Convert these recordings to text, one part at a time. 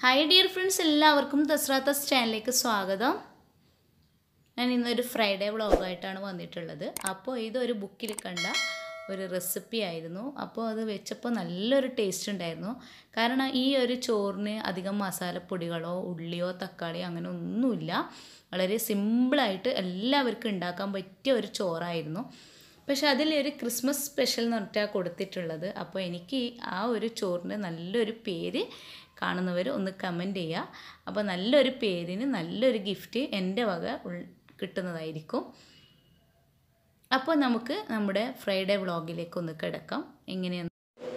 hi dear friends എല്ലാവർക്കും ദസ്രാത്തസ് ചാനലിലേക്ക് സ്വാഗതം ഞാൻ ഇന്നൊരു ഫ്രൈഡേ വ്ളോഗായിട്ടാണ് വന്നിട്ടുള്ളത് അപ്പോൾ ഇതൊരു ബുക്കിൽ കണ്ട ഒരു റെസിപ്പി ആയിരുന്നു അപ്പോൾ അത് വെച്ചപ്പോൾ നല്ലൊരു ടേസ്റ്റ് ഉണ്ടായിരുന്നു കാരണം ഈ ഒരു ചോറിന് അധികം മസാലപ്പൊടികളോ ഉള്ളിയോ തക്കാളിയോ അങ്ങനെ ഒന്നുമില്ല വളരെ സിമ്പിളായിട്ട് എല്ലാവർക്കും ഉണ്ടാക്കാൻ പറ്റിയ ഒരു ചോറായിരുന്നു പക്ഷെ അതിൽ ഒരു ക്രിസ്മസ് സ്പെഷ്യൽ എന്ന് പറഞ്ഞിട്ടാണ് കൊടുത്തിട്ടുള്ളത് അപ്പോൾ എനിക്ക് ആ ഒരു ചോറിന് നല്ലൊരു പേര് കാണുന്നവർ ഒന്ന് കമൻറ്റ് ചെയ്യുക അപ്പോൾ നല്ലൊരു പേരിന് നല്ലൊരു ഗിഫ്റ്റ് എൻ്റെ വക ഉൾ കിട്ടുന്നതായിരിക്കും അപ്പോൾ നമുക്ക് നമ്മുടെ ഫ്രൈഡേ വ്ളോഗിലേക്ക് ഒന്ന് കിടക്കാം എങ്ങനെയാണ്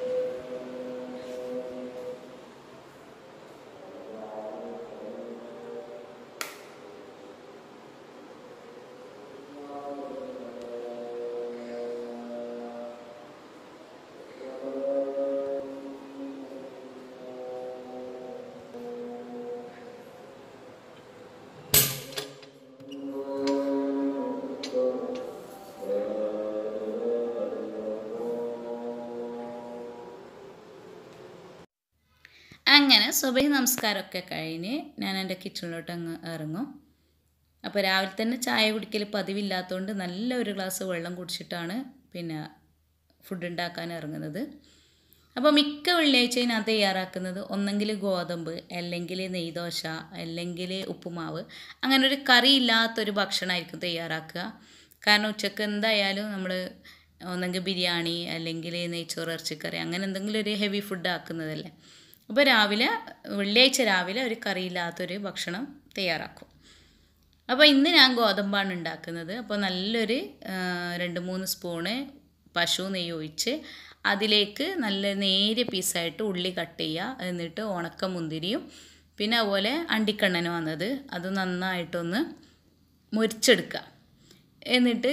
അങ്ങനെ സുബഹി നമസ്കാരമൊക്കെ കഴിഞ്ഞ് ഞാൻ എൻ്റെ കിച്ചണിലോട്ട് അങ്ങ് ഇറങ്ങും അപ്പോൾ രാവിലെ തന്നെ ചായ കുടിക്കൽ പതിവില്ലാത്തതുകൊണ്ട് നല്ല ഒരു ഗ്ലാസ് വെള്ളം കുടിച്ചിട്ടാണ് പിന്നെ ഫുഡ് ഉണ്ടാക്കാൻ ഇറങ്ങുന്നത് അപ്പോൾ മിക്ക വെള്ളിയാഴ്ചയും ഞാൻ തയ്യാറാക്കുന്നത് ഒന്നെങ്കിൽ ഗോതമ്പ് അല്ലെങ്കിൽ നെയ്ദോശ അല്ലെങ്കിൽ ഉപ്പുമാവ് അങ്ങനെ ഒരു കറി ഇല്ലാത്തൊരു ഭക്ഷണമായിരിക്കും തയ്യാറാക്കുക കാരണം ഉച്ചക്ക് എന്തായാലും നമ്മൾ ഒന്നെങ്കിൽ ബിരിയാണി അല്ലെങ്കിൽ നെയ്ച്ചോറ് ഇറച്ചിക്കറി അങ്ങനെ എന്തെങ്കിലും ഒരു ഹെവി ഫുഡ് ആക്കുന്നതല്ലേ അപ്പോൾ രാവിലെ വെള്ളിയാഴ്ച രാവിലെ ഒരു കറിയില്ലാത്തൊരു ഭക്ഷണം തയ്യാറാക്കും അപ്പോൾ ഇന്ന് ഞാൻ ഗോതമ്പാണ് ഉണ്ടാക്കുന്നത് അപ്പോൾ നല്ലൊരു രണ്ട് മൂന്ന് സ്പൂണ് പശു നെയ്യ് ഒഴിച്ച് അതിലേക്ക് നല്ല നേരിയ പീസായിട്ട് ഉള്ളി കട്ട് ചെയ്യുക എന്നിട്ട് ഉണക്ക മുന്തിരിയും പിന്നെ അതുപോലെ അണ്ടിക്കണ്ണനും വന്നത് അത് നന്നായിട്ടൊന്ന് മുരിച്ചെടുക്കുക എന്നിട്ട്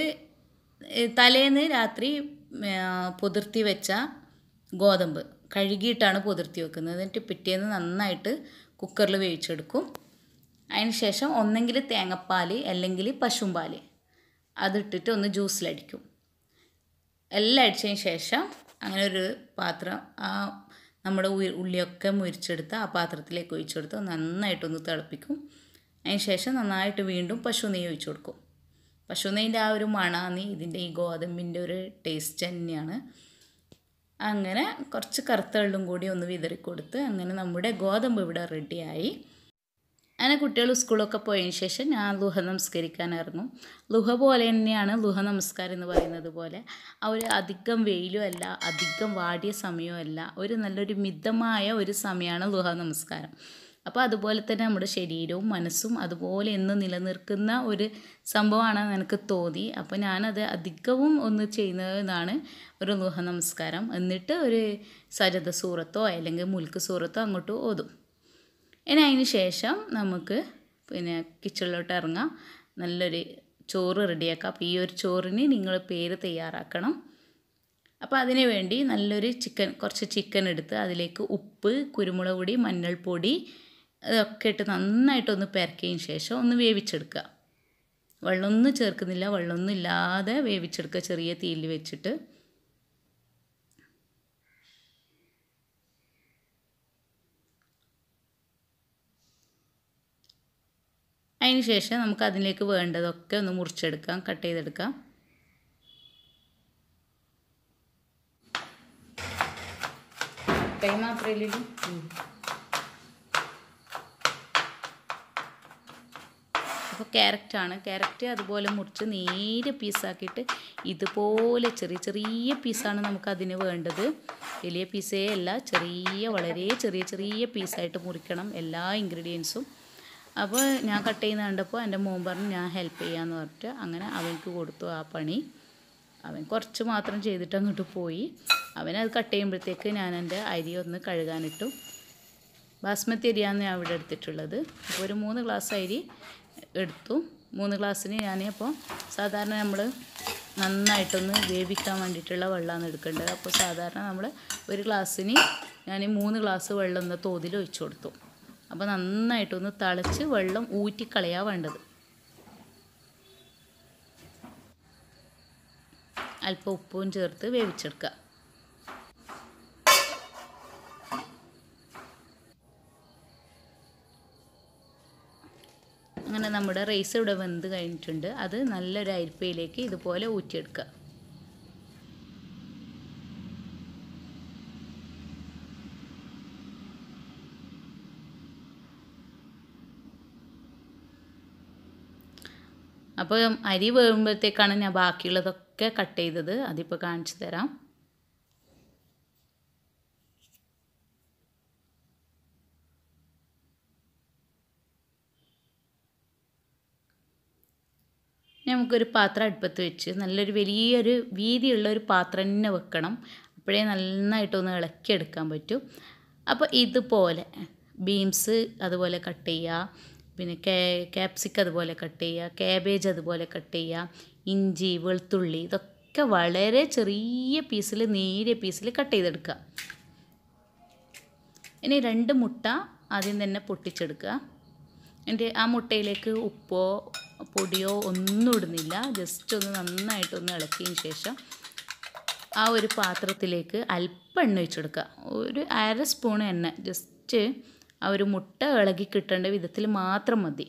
തലേന്ന് രാത്രി പുതിർത്തി വെച്ച ഗോതമ്പ് കഴുകിയിട്ടാണ് പുതിർത്തി വെക്കുന്നത് എന്നിട്ട് പിറ്റേന്ന് നന്നായിട്ട് കുക്കറിൽ വേവിച്ചെടുക്കും അതിന് ശേഷം ഒന്നെങ്കിൽ തേങ്ങാപ്പാൽ അല്ലെങ്കിൽ പശുമ്പാൽ അതിട്ടിട്ട് ഒന്ന് ജ്യൂസിലടിക്കും എല്ലാം അടിച്ചതിന് ശേഷം അങ്ങനെ ഒരു പാത്രം ആ നമ്മുടെ ഉള്ളിയൊക്കെ മുരിച്ചെടുത്ത് ആ പാത്രത്തിലേക്ക് ഒഴിച്ചെടുത്ത് നന്നായിട്ടൊന്ന് തിളപ്പിക്കും അതിന് ശേഷം നന്നായിട്ട് വീണ്ടും പശു നെയ്യ് ഒഴിച്ചു കൊടുക്കും പശു നെയ്യിൻ്റെ ആ ഒരു മണാന്ന് ഇതിൻ്റെ ഈ ഗോതമ്പിൻ്റെ ഒരു ടേസ്റ്റ് തന്നെയാണ് അങ്ങനെ കുറച്ച് കറുത്ത വെള്ളം കൂടി ഒന്ന് വിതറി കൊടുത്ത് അങ്ങനെ നമ്മുടെ ഗോതമ്പ് ഇവിടെ റെഡിയായി അങ്ങനെ കുട്ടികൾ സ്കൂളൊക്കെ പോയതിന് ശേഷം ഞാൻ ലുഹ നമസ്കരിക്കാൻ ഇറങ്ങും ലുഹ പോലെ തന്നെയാണ് ലുഹ നമസ്കാരം എന്ന് പറയുന്നത് പോലെ ആ ഒരു അധികം വെയിലും അല്ല അധികം വാടിയ സമയവും അല്ല ഒരു നല്ലൊരു മിതമായ ഒരു സമയമാണ് ലുഹ നമസ്കാരം അപ്പോൾ അതുപോലെ തന്നെ നമ്മുടെ ശരീരവും മനസ്സും അതുപോലെ എന്ന് നിലനിൽക്കുന്ന ഒരു സംഭവമാണെന്ന് എനിക്ക് തോന്നി അപ്പോൾ ഞാനത് അധികവും ഒന്ന് ചെയ്യുന്നതാണ് ഒരു ലുഹ നമസ്കാരം എന്നിട്ട് ഒരു സരത സൂറത്തോ അല്ലെങ്കിൽ മുൽക്ക് സൂറത്തോ അങ്ങോട്ട് ഓതും ഇനി അതിന് ശേഷം നമുക്ക് പിന്നെ കിച്ചണിലോട്ട് ഇറങ്ങാം നല്ലൊരു ചോറ് റെഡിയാക്കാം അപ്പോൾ ഈ ഒരു ചോറിന് നിങ്ങൾ പേര് തയ്യാറാക്കണം അപ്പോൾ അതിന് വേണ്ടി നല്ലൊരു ചിക്കൻ കുറച്ച് ചിക്കൻ എടുത്ത് അതിലേക്ക് ഉപ്പ് കുരുമുളക് പൊടി മഞ്ഞൾപ്പൊടി ഇതൊക്കെ ഇട്ട് നന്നായിട്ടൊന്ന് പെരക്കിയതിന് ശേഷം ഒന്ന് വേവിച്ചെടുക്കുക വെള്ളമൊന്നും ചേർക്കുന്നില്ല വെള്ളമൊന്നും ഇല്ലാതെ വേവിച്ചെടുക്കുക ചെറിയ തീയിൽ വെച്ചിട്ട് അതിന് ശേഷം നമുക്ക് അതിലേക്ക് വേണ്ടതൊക്കെ ഒന്ന് മുറിച്ചെടുക്കാം കട്ട് ചെയ്തെടുക്കാം കൈ മാത്രമേ അപ്പോൾ ക്യാരറ്റാണ് ക്യാരറ്റ് അതുപോലെ മുറിച്ച് നേരെ പീസാക്കിയിട്ട് ഇതുപോലെ ചെറിയ ചെറിയ പീസാണ് നമുക്ക് അതിന് വേണ്ടത് വലിയ പീസേ അല്ല ചെറിയ വളരെ ചെറിയ ചെറിയ പീസായിട്ട് മുറിക്കണം എല്ലാ ഇൻഗ്രീഡിയൻസും അപ്പോൾ ഞാൻ കട്ട് ചെയ്യുന്ന കണ്ടപ്പോൾ എൻ്റെ മോൻ പറഞ്ഞു ഞാൻ ഹെൽപ്പ് ചെയ്യാമെന്ന് പറഞ്ഞിട്ട് അങ്ങനെ അവൻക്ക് കൊടുത്തു ആ പണി അവൻ കുറച്ച് മാത്രം ചെയ്തിട്ട് അങ്ങോട്ട് പോയി അവനത് കട്ട് ചെയ്യുമ്പോഴത്തേക്ക് ഞാൻ എൻ്റെ അരി ഒന്ന് കഴുകാനിട്ടു ബാസ്മതി അരിയാണ് ഞാൻ ഇവിടെ എടുത്തിട്ടുള്ളത് അപ്പോൾ ഒരു മൂന്ന് ഗ്ലാസ് അരി എടുത്തു മൂന്ന് ഗ്ലാസ്സിന് ഞാൻ അപ്പോൾ സാധാരണ നമ്മൾ നന്നായിട്ടൊന്ന് വേവിക്കാൻ വേണ്ടിയിട്ടുള്ള വെള്ളമാണ് എടുക്കേണ്ടത് അപ്പോൾ സാധാരണ നമ്മൾ ഒരു ഗ്ലാസ്സിന് ഞാൻ മൂന്ന് ഗ്ലാസ് വെള്ളം എന്ന തോതിൽ ഒഴിച്ചു കൊടുത്തു അപ്പോൾ നന്നായിട്ടൊന്ന് തിളച്ച് വെള്ളം ഊറ്റിക്കളയാ വേണ്ടത് അല്പം ഉപ്പും ചേർത്ത് വേവിച്ചെടുക്കുക നമ്മുടെ റൈസ് ഇവിടെ വെന്ത് കഴിഞ്ഞിട്ടുണ്ട് അത് നല്ലൊരു അരിപ്പയിലേക്ക് ഇതുപോലെ ഊറ്റിയെടുക്കുക അപ്പോൾ അരി വേകുമ്പോഴത്തേക്കാണ് ഞാൻ ബാക്കിയുള്ളതൊക്കെ കട്ട് ചെയ്തത് അതിപ്പോൾ കാണിച്ചു തരാം നമുക്കൊരു പാത്രം അടുപ്പത്ത് വെച്ച് നല്ലൊരു വലിയൊരു വീതിയുള്ള ഒരു പാത്രം തന്നെ വെക്കണം അപ്പോഴേ നന്നായിട്ടൊന്ന് ഇളക്കിയെടുക്കാൻ പറ്റും അപ്പോൾ ഇതുപോലെ ബീൻസ് അതുപോലെ കട്ട് ചെയ്യുക പിന്നെ കേ ക്യാപ്സിക്കം അതുപോലെ കട്ട് ചെയ്യുക കാബേജ് അതുപോലെ കട്ട് ചെയ്യുക ഇഞ്ചി വെളുത്തുള്ളി ഇതൊക്കെ വളരെ ചെറിയ പീസിൽ നേരിയ പീസിൽ കട്ട് ചെയ്തെടുക്കുക ഇനി രണ്ട് മുട്ട ആദ്യം തന്നെ പൊട്ടിച്ചെടുക്കുക എന്നിട്ട് ആ മുട്ടയിലേക്ക് ഉപ്പോ പൊടിയോ ഒന്നും ഇടുന്നില്ല ജസ്റ്റ് ഒന്ന് നന്നായിട്ടൊന്ന് ഇളക്കിയതിന് ശേഷം ആ ഒരു പാത്രത്തിലേക്ക് അല്പം എണ്ണ ഒഴിച്ചെടുക്കുക ഒരു അര സ്പൂൺ എണ്ണ ജസ്റ്റ് ആ ഒരു മുട്ട ഇളകി കിട്ടേണ്ട വിധത്തിൽ മാത്രം മതി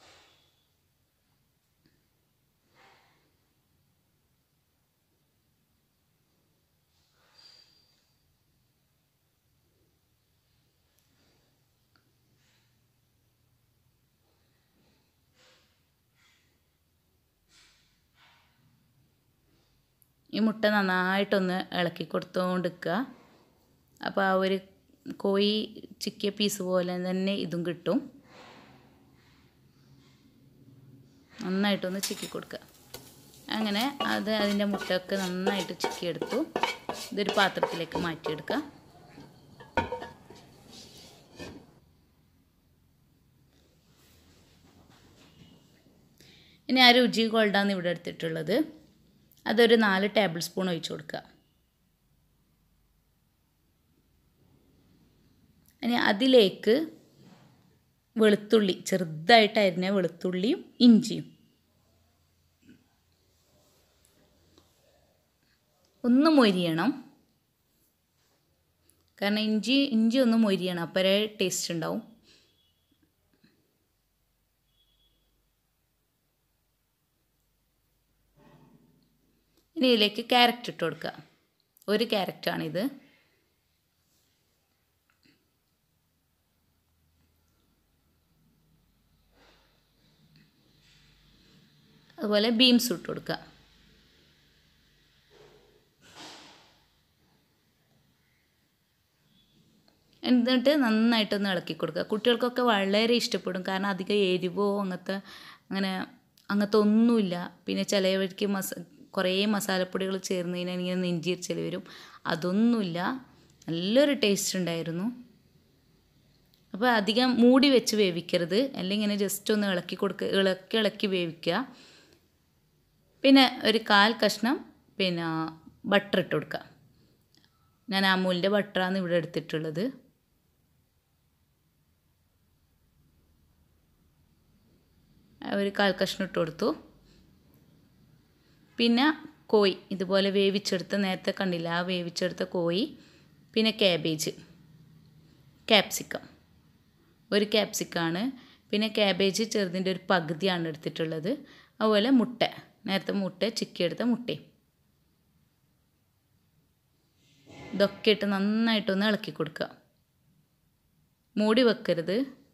ഈ മുട്ട നന്നായിട്ടൊന്ന് ഇളക്കി കൊടുത്തുകൊണ്ടിരിക്കുക അപ്പോൾ ആ ഒരു കോഴി ചിക്കിയ പീസ് പോലെ തന്നെ ഇതും കിട്ടും നന്നായിട്ടൊന്ന് ചിക്കി കൊടുക്കുക അങ്ങനെ അത് അതിൻ്റെ മുട്ടയൊക്കെ നന്നായിട്ട് ചിക്കിയെടുത്തു ഇതൊരു പാത്രത്തിലേക്ക് മാറ്റിയെടുക്കുക ഇനി ആ രുചി ഗോൾഡാണ് ഇവിടെ എടുത്തിട്ടുള്ളത് അതൊരു നാല് ടേബിൾ സ്പൂൺ ഒഴിച്ച് കൊടുക്കുക ഇനി അതിലേക്ക് വെളുത്തുള്ളി ചെറുതായിട്ട് അരിഞ്ഞ വെളുത്തുള്ളിയും ഇഞ്ചിയും ഒന്ന് മൊരിയണം കാരണം ഇഞ്ചി ഇഞ്ചി ഒന്ന് മൊരിയണം അപ്പോഴേ ടേസ്റ്റ് ഉണ്ടാവും ഇനി ഇതിലേക്ക് ക്യാരറ്റ് ഇട്ട് കൊടുക്കുക ഒരു ക്യാരറ്റാണിത് അതുപോലെ ബീൻസ് ഇട്ട് കൊടുക്കുക എന്നിട്ട് നന്നായിട്ടൊന്ന് ഇളക്കി കൊടുക്കുക കുട്ടികൾക്കൊക്കെ വളരെ ഇഷ്ടപ്പെടും കാരണം അധികം എരിവോ അങ്ങനത്തെ അങ്ങനെ അങ്ങനത്തെ ഒന്നുമില്ല പിന്നെ ചിലവർക്ക് മസ കുറേ മസാലപ്പൊടികൾ ചേർന്ന് കഴിഞ്ഞാൽ ഇങ്ങനെ നെഞ്ചിരിച്ചൽ വരും അതൊന്നുമില്ല നല്ലൊരു ടേസ്റ്റ് ഉണ്ടായിരുന്നു അപ്പോൾ അധികം മൂടി വെച്ച് വേവിക്കരുത് അല്ലെങ്കിൽ ഇങ്ങനെ ജസ്റ്റ് ഒന്ന് ഇളക്കി കൊടുക്കുക ഇളക്കി ഇളക്കി വേവിക്കുക പിന്നെ ഒരു കാൽ കഷ്ണം പിന്നെ ബട്ടർ ഇട്ട് കൊടുക്കുക ഞാൻ അമൂലിൻ്റെ ബട്ടറാണ് ഇവിടെ എടുത്തിട്ടുള്ളത് ഒരു കാൽ കഷ്ണം ഇട്ട് കൊടുത്തു പിന്നെ കോഴി ഇതുപോലെ വേവിച്ചെടുത്ത നേരത്തെ കണ്ടില്ല ആ വേവിച്ചെടുത്ത കോഴി പിന്നെ ക്യാബേജ് ക്യാപ്സിക്കം ഒരു ക്യാപ്സിക്കാണ് പിന്നെ ക്യാബേജ് ചെറുതിൻ്റെ ഒരു പകുതിയാണ് എടുത്തിട്ടുള്ളത് അതുപോലെ മുട്ട നേരത്തെ മുട്ട ചിക്കിയെടുത്ത മുട്ടയും ഇതൊക്കെ ഇട്ട് നന്നായിട്ടൊന്ന് ഇളക്കി കൊടുക്കുക മൂടി വെക്കരുത്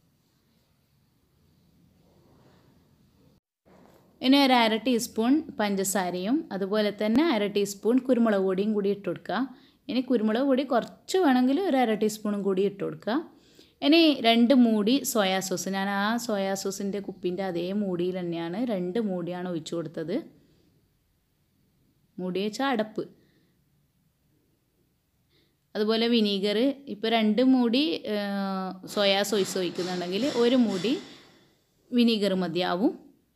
ഇനി ഒരു അര ടീസ്പൂൺ പഞ്ചസാരയും അതുപോലെ തന്നെ അര ടീസ്പൂൺ കുരുമുളക് പൊടിയും കൂടി ഇട്ട് കൊടുക്കുക ഇനി കുരുമുളക് പൊടി കുറച്ച് വേണമെങ്കിൽ ഒരു അര ടീസ്പൂണും കൂടി ഇട്ട് കൊടുക്കുക ഇനി രണ്ട് മൂടി സോയാ സോസ് ഞാൻ ആ സോയാ സോസിൻ്റെ കുപ്പിൻ്റെ അതേ മൂടിയിൽ തന്നെയാണ് രണ്ട് മൂടിയാണ് ഒഴിച്ചു കൊടുത്തത് മൂടി വെച്ചാൽ അടപ്പ് അതുപോലെ വിനീഗർ ഇപ്പോൾ രണ്ട് മൂടി സോയാ സോയ്സ് ഒഴിക്കുന്നുണ്ടെങ്കിൽ ഒരു മൂടി വിനീഗർ മതിയാവും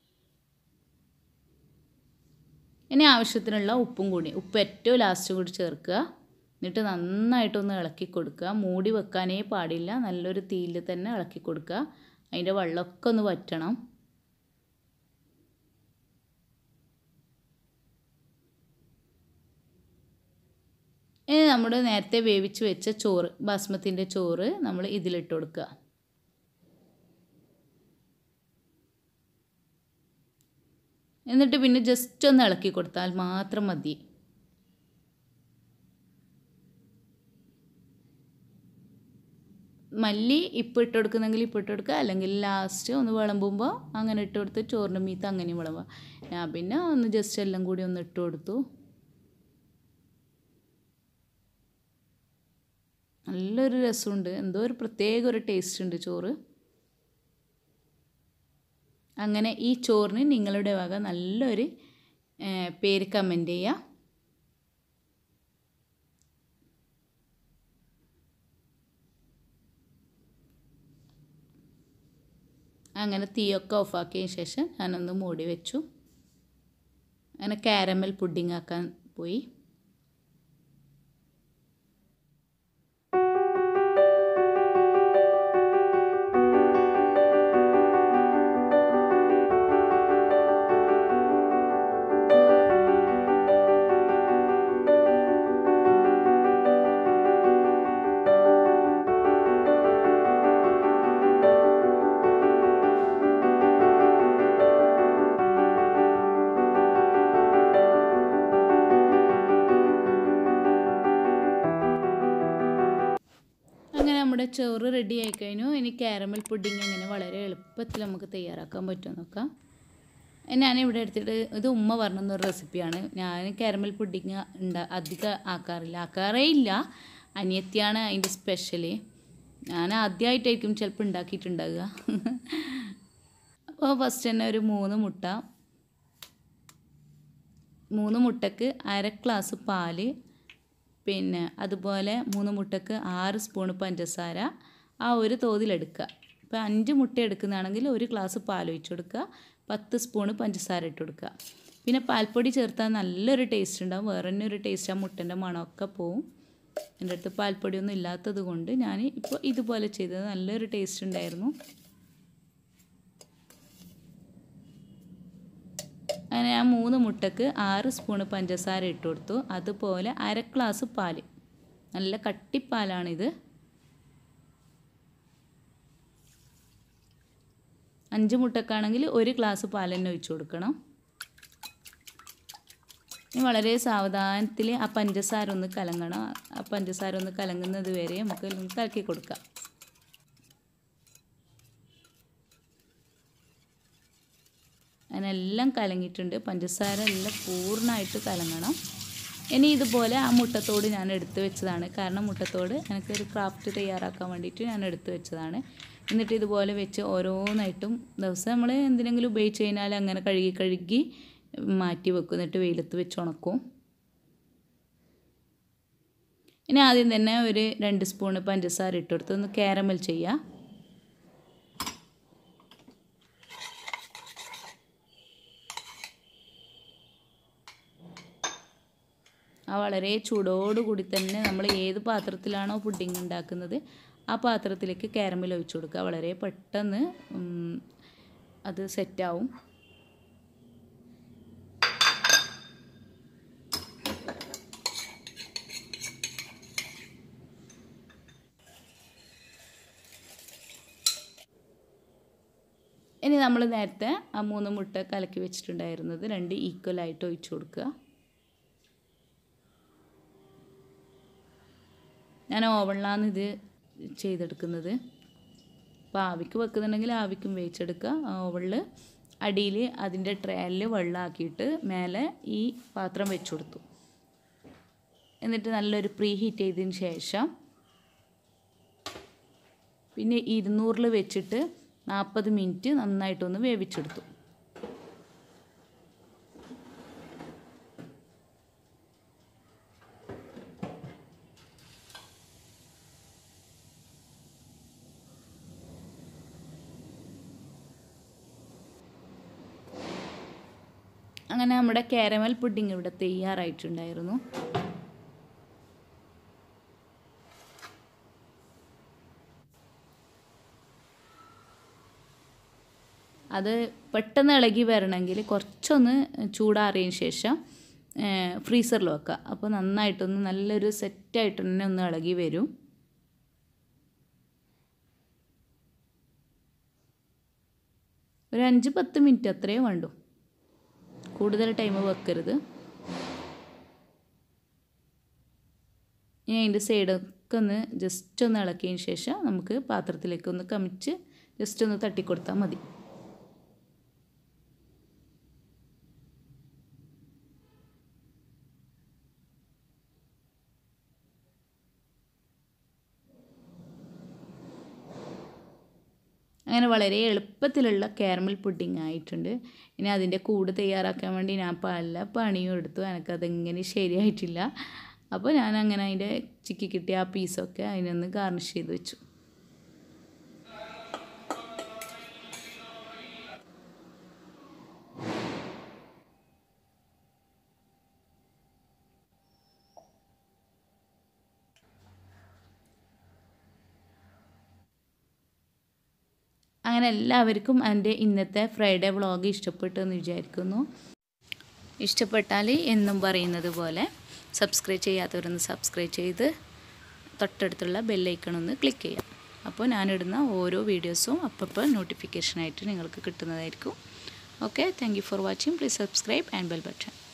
ഇനി ആവശ്യത്തിനുള്ള ഉപ്പും കൂടി ഉപ്പ് ഏറ്റവും ലാസ്റ്റ് കൂടി ചേർക്കുക എന്നിട്ട് നന്നായിട്ടൊന്ന് ഇളക്കി കൊടുക്കുക മൂടി വെക്കാനേ പാടില്ല നല്ലൊരു തീയിൽ തന്നെ ഇളക്കി കൊടുക്കുക അതിൻ്റെ വെള്ളമൊക്കെ ഒന്ന് വറ്റണം ഇനി നമ്മൾ നേരത്തെ വേവിച്ച് വെച്ച ചോറ് ബാസ്മത്തിൻ്റെ ചോറ് നമ്മൾ ഇതിലിട്ട് കൊടുക്കുക എന്നിട്ട് പിന്നെ ജസ്റ്റ് ഒന്ന് ഇളക്കി കൊടുത്താൽ മാത്രം മതി മല്ലി ഇപ്പം ഇട്ട് കൊടുക്കുന്നെങ്കിൽ ഇപ്പം ഇട്ട് കൊടുക്കുക അല്ലെങ്കിൽ ലാസ്റ്റ് ഒന്ന് വിളമ്പുമ്പോൾ അങ്ങനെ ഇട്ട് കൊടുത്ത് ചോറിൻ്റെ മീത്ത് അങ്ങനെ വിളമ്പുക ഞാൻ പിന്നെ ഒന്ന് ജസ്റ്റ് എല്ലാം കൂടി ഒന്ന് ഇട്ട് കൊടുത്തു നല്ലൊരു രസമുണ്ട് എന്തോ ഒരു പ്രത്യേക ഒരു ടേസ്റ്റ് ഉണ്ട് ചോറ് അങ്ങനെ ഈ ചോറിന് നിങ്ങളുടെ വക നല്ലൊരു പേര് കമൻറ്റ് ചെയ്യുക അങ്ങനെ തീയൊക്കെ ഓഫാക്കിയതിന് ശേഷം ഞാനൊന്ന് മൂടി വെച്ചു അങ്ങനെ കാരമൽ പുഡിംഗ് ആക്കാൻ പോയി അങ്ങനെ നമ്മുടെ ചോറ് റെഡി ആയി കഴിഞ്ഞു ഇനി കാരമൽ പുഡിംഗ് എങ്ങനെ വളരെ എളുപ്പത്തിൽ നമുക്ക് തയ്യാറാക്കാൻ പറ്റുമോ നോക്കാം ഞാനിവിടെ എടുത്തിട്ട് ഇത് ഉമ്മ പറഞ്ഞൊരു റെസിപ്പിയാണ് ഞാൻ കാരമൽ പുഡിങ് ഉണ്ടാ അധികം ആക്കാറില്ല ആക്കാറേ ഇല്ല അനിയത്തിയാണ് അതിൻ്റെ സ്പെഷ്യല് ഞാൻ ആദ്യമായിട്ടായിരിക്കും ചിലപ്പോൾ ഉണ്ടാക്കിയിട്ടുണ്ടാകുക അപ്പോൾ ഫസ്റ്റ് തന്നെ ഒരു മൂന്ന് മുട്ട മൂന്ന് മുട്ടക്ക് അര ഗ്ലാസ് പാല് പിന്നെ അതുപോലെ മൂന്ന് മുട്ടക്ക് ആറ് സ്പൂൺ പഞ്ചസാര ആ ഒരു തോതിലെടുക്കുക ഇപ്പോൾ അഞ്ച് മുട്ട എടുക്കുന്നതാണെങ്കിൽ ഒരു ഗ്ലാസ് പാൽ ഒഴിച്ച് കൊടുക്കുക പത്ത് സ്പൂൺ പഞ്ചസാര ഇട്ട് കൊടുക്കുക പിന്നെ പാൽപ്പൊടി ചേർത്താൽ നല്ലൊരു ടേസ്റ്റ് ഉണ്ടാവും വേറെ തന്നെ ഒരു ടേസ്റ്റ് ആ മുട്ടൻ്റെ മണമൊക്കെ പോവും എൻ്റെ അടുത്ത് പാൽപ്പൊടിയൊന്നും ഇല്ലാത്തത് കൊണ്ട് ഞാൻ ഇപ്പോൾ ഇതുപോലെ ചെയ്തത് നല്ലൊരു ടേസ്റ്റ് ഉണ്ടായിരുന്നു അങ്ങനെ ആ മൂന്ന് മുട്ടക്ക് ആറ് സ്പൂണ് പഞ്ചസാര ഇട്ട് കൊടുത്തു അതുപോലെ അര ഗ്ലാസ് പാല് നല്ല കട്ടിപ്പാലാണിത് അഞ്ച് മുട്ടക്കാണെങ്കിൽ ഒരു ഗ്ലാസ് പാൽ തന്നെ ഒഴിച്ചു കൊടുക്കണം ഇനി വളരെ സാവധാനത്തിൽ ആ പഞ്ചസാര ഒന്ന് കലങ്ങണം ആ പഞ്ചസാര ഒന്ന് കലങ്ങുന്നത് വരെ നമുക്ക് ഒന്ന് കലക്കി കൊടുക്കാം അതിനെല്ലാം കലങ്ങിയിട്ടുണ്ട് പഞ്ചസാര എല്ലാം പൂർണ്ണമായിട്ട് കലങ്ങണം ഇനി ഇതുപോലെ ആ മുട്ടത്തോട് ഞാൻ എടുത്ത് വെച്ചതാണ് കാരണം മുട്ടത്തോട് എനിക്കൊരു ക്രാഫ്റ്റ് തയ്യാറാക്കാൻ വേണ്ടിയിട്ട് ഞാൻ എടുത്ത് വെച്ചതാണ് എന്നിട്ട് ഇതുപോലെ വെച്ച് ഓരോന്നായിട്ടും ദിവസം നമ്മൾ എന്തിനെങ്കിലും ഉപയോഗിച്ച് കഴിഞ്ഞാൽ അങ്ങനെ കഴുകി കഴുകി മാറ്റി വെക്കും എന്നിട്ട് വെയിലത്ത് വെച്ച് ഉണക്കും ഇനി ആദ്യം തന്നെ ഒരു രണ്ട് സ്പൂണ് പഞ്ചസാര ഇട്ടെടുത്ത് ഒന്ന് കാരമൽ ചെയ്യുക ആ വളരെ ചൂടോടുകൂടി തന്നെ നമ്മൾ ഏത് പാത്രത്തിലാണോ പുഡിംഗ് ഉണ്ടാക്കുന്നത് ആ പാത്രത്തിലേക്ക് കാരമൽ ഒഴിച്ചു കൊടുക്കുക വളരെ പെട്ടെന്ന് അത് സെറ്റാവും ഇനി നമ്മൾ നേരത്തെ ആ മൂന്ന് മുട്ട കലക്കി വെച്ചിട്ടുണ്ടായിരുന്നത് രണ്ട് ഈക്വലായിട്ട് ഒഴിച്ചു കൊടുക്കുക ഞാൻ ഓവണിലാണ് ഇത് ചെയ്തെടുക്കുന്നത് അപ്പോൾ ആവിക്ക് വെക്കുന്നുണ്ടെങ്കിൽ ആവിക്കും വേവിച്ചെടുക്കുക ഓവണിൽ അടിയിൽ അതിൻ്റെ ട്രേയിൽ വെള്ളമാക്കിയിട്ട് മേലെ ഈ പാത്രം വെച്ച് കൊടുത്തു എന്നിട്ട് നല്ലൊരു പ്രീ ഹീറ്റ് ചെയ്തതിന് ശേഷം പിന്നെ ഇരുന്നൂറിൽ വെച്ചിട്ട് നാൽപ്പത് മിനിറ്റ് നന്നായിട്ടൊന്ന് വേവിച്ചെടുത്തു അങ്ങനെ നമ്മുടെ കാരമൽ പുഡിംഗ് ഇവിടെ തയ്യാറായിട്ടുണ്ടായിരുന്നു അത് പെട്ടെന്ന് ഇളകി വരണമെങ്കിൽ കുറച്ചൊന്ന് ചൂടാറിയതിന് ശേഷം ഫ്രീസറിൽ വെക്കുക അപ്പോൾ നന്നായിട്ടൊന്ന് നല്ലൊരു സെറ്റായിട്ട് തന്നെ ഒന്ന് ഇളകി വരും ഒരു അഞ്ച് പത്ത് മിനിറ്റ് അത്രയേ വേണ്ടൂ കൂടുതൽ ടൈം വെക്കരുത് ഇനി അതിൻ്റെ സൈഡൊക്കെ ഒന്ന് ജസ്റ്റ് ഒന്ന് ഇളക്കിയതിന് ശേഷം നമുക്ക് പാത്രത്തിലേക്ക് ഒന്ന് കമിച്ച് ജസ്റ്റ് ഒന്ന് തട്ടിക്കൊടുത്താൽ മതി അങ്ങനെ വളരെ എളുപ്പത്തിലുള്ള കാരമൽ പുഡിംഗ് ആയിട്ടുണ്ട് ഇനി അതിൻ്റെ കൂട് തയ്യാറാക്കാൻ വേണ്ടി ഞാൻ പല പണിയും എടുത്തു എനിക്കതെങ്ങനെ ശരിയായിട്ടില്ല അപ്പോൾ ഞാൻ അങ്ങനെ അതിൻ്റെ ചിക്കി കിട്ടിയ ആ പീസൊക്കെ അതിനൊന്ന് ഗാർണിഷ് ചെയ്ത് വെച്ചു അങ്ങനെ എല്ലാവർക്കും എൻ്റെ ഇന്നത്തെ ഫ്രൈഡേ വ്ളോഗ് ഇഷ്ടപ്പെട്ടു എന്ന് വിചാരിക്കുന്നു ഇഷ്ടപ്പെട്ടാൽ എന്നും പറയുന്നത് പോലെ സബ്സ്ക്രൈബ് ചെയ്യാത്തവരൊന്ന് സബ്സ്ക്രൈബ് ചെയ്ത് തൊട്ടടുത്തുള്ള ബെല്ലൈക്കണൊന്ന് ക്ലിക്ക് ചെയ്യാം അപ്പോൾ ഞാനിടുന്ന ഓരോ വീഡിയോസും അപ്പോൾ നോട്ടിഫിക്കേഷനായിട്ട് നിങ്ങൾക്ക് കിട്ടുന്നതായിരിക്കും okay thank you for watching please subscribe and bell button